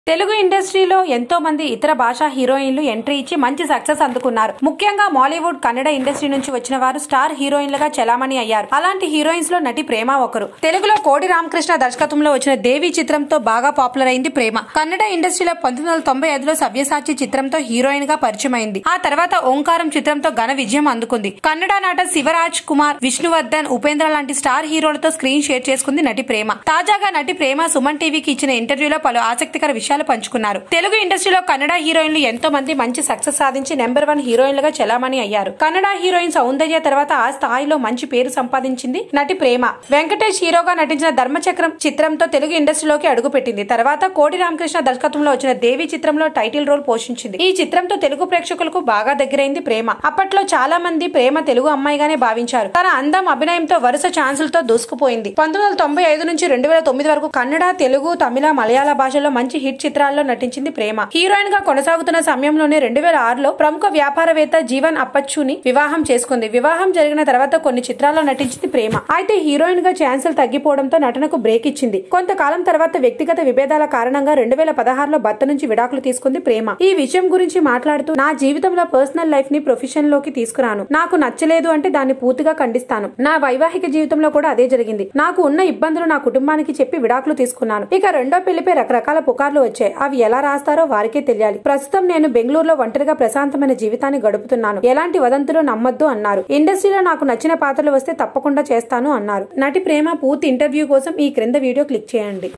తెలుగు ఇండస్ట్రీలో ఎంతో మంది ఇతర భాషా హీరోయిన్లు ఎంట్రీ ఇచ్చి మంచి సక్సెస్ అందుకున్నారు ముఖ్యంగా మాలీవుడ్ కన్నడ ఇండస్ట్రీ నుంచి వచ్చిన వారు స్టార్ హీరోయిన్లుగా చలామణి అయ్యారు అలాంటి హీరోయిన్స్ లో నటి ప్రేమ ఒకరు తెలుగులో కోడి రామకృష్ణ దర్శకత్వంలో వచ్చిన దేవి చిత్రంతో బాగా పాపులర్ అయింది ప్రేమ కన్నడ ఇండస్ట్రీలో పంతొమ్మిది వందల తొంభై ఐదులో సవ్యసాచి చిత్రంతో హీరోయిన్ గా పరిచయం అయింది ఆ తర్వాత ఓంకారం చిత్రంతో ఘన విజయం అందుకుంది కన్నడ నట శివరాజ్ కుమార్ విష్ణువర్ధన్ ఉపేంద్ర లాంటి స్టార్ హీరోలతో స్క్రీన్ షేర్ చేసుకుంది నటి ప్రేమ తాజాగా నటి ప్రేమ సుమన్ టీవీకి ఇచ్చిన ఇంటర్వ్యూలో పలు ఆసక్తికర విషయాలు పంచుకున్నారు తెలుగు ఇండస్ట్రీలో కన్నడ హీరోయిన్లు ఎంతో మంది మంచి సక్సెస్ సాధించి నెంబర్ వన్ హీరోయిన్లుగా చలామణి అయ్యారు కన్నడ హీరోయిన్ సౌందర్య తర్వాత ఆ స్థాయిలో మంచి పేరు సంపాదించింది నటి ప్రేమ వెంకటేష్ హీరోగా నటించిన ధర్మచక్రం చిత్రంతో తెలుగు ఇండస్ట్రీలోకి అడుగుపెట్టింది తర్వాత కోడి రామకృష్ణ దర్శకత్వంలో వచ్చిన దేవి చిత్రంలో టైటిల్ రోల్ పోషించింది ఈ చిత్రంతో తెలుగు ప్రేక్షకులకు బాగా దగ్గరైంది ప్రేమ అప్పట్లో చాలా మంది ప్రేమ తెలుగు అమ్మాయిగానే భావించారు తన అందం అభినయంతో వరుస ఛాన్సులతో దూసుకుపోయింది పంతొమ్మిది వందల తొంభై ఐదు నుంచి రెండు వేల తొమ్మిది వరకు కన్నడ తెలుగు తమిళ మలయాళ భాషల్లో మంచి హిట్ చిత్రాల్లో నటించింది ప్రేమ హీరోయిన్ గా కొనసాగుతున్న సమయంలోనే రెండు వేల ఆరులో ప్రముఖ వ్యాపారవేత్త జీవన్ అప్పచ్చుని వివాహం చేసుకుంది వివాహం జరిగిన తర్వాత కొన్ని చిత్రాల్లో నటించింది ప్రేమ అయితే హీరోయిన్ గా ఛాన్సులు తగ్గిపోవడంతో నటనకు బ్రేక్ ఇచ్చింది కొంతకాలం తర్వాత వ్యక్తిగత విభేదాల కారణంగా రెండు వేల పదహారులో భర్త నుంచి విడాకులు తీసుకుంది ప్రేమ ఈ విషయం గురించి మాట్లాడుతూ నా జీవితంలో పర్సనల్ లైఫ్ ని ప్రొఫెషన్ లోకి తీసుకురాను నాకు నచ్చలేదు అంటే దాన్ని పూర్తిగా ఖండిస్తాను నా వైవాహిక జీవితంలో కూడా అదే జరిగింది నాకు ఉన్న ఇబ్బందులు నా కుటుంబానికి చెప్పి విడాకులు తీసుకున్నాను ఇక రెండో పెళ్లిపై రకరకాల పుకార్లు వచ్చాయి అవి ఎలా రాస్తారో వారికే తెలియాలి ప్రస్తుతం నేను బెంగళూరులో ఒంటరిగా ప్రశాంతమైన జీవితాన్ని గడుపుతున్నాను ఎలాంటి వదంతులు నమ్మొద్దు అన్నారు ఇండస్ట్రీలో నాకు నచ్చిన పాత్రలు వస్తే తప్పకుండా చేస్తాను అన్నారు నటి ప్రేమ పూర్తి ఇంటర్వ్యూ కోసం ఈ క్రింద వీడియో క్లిక్ చేయండి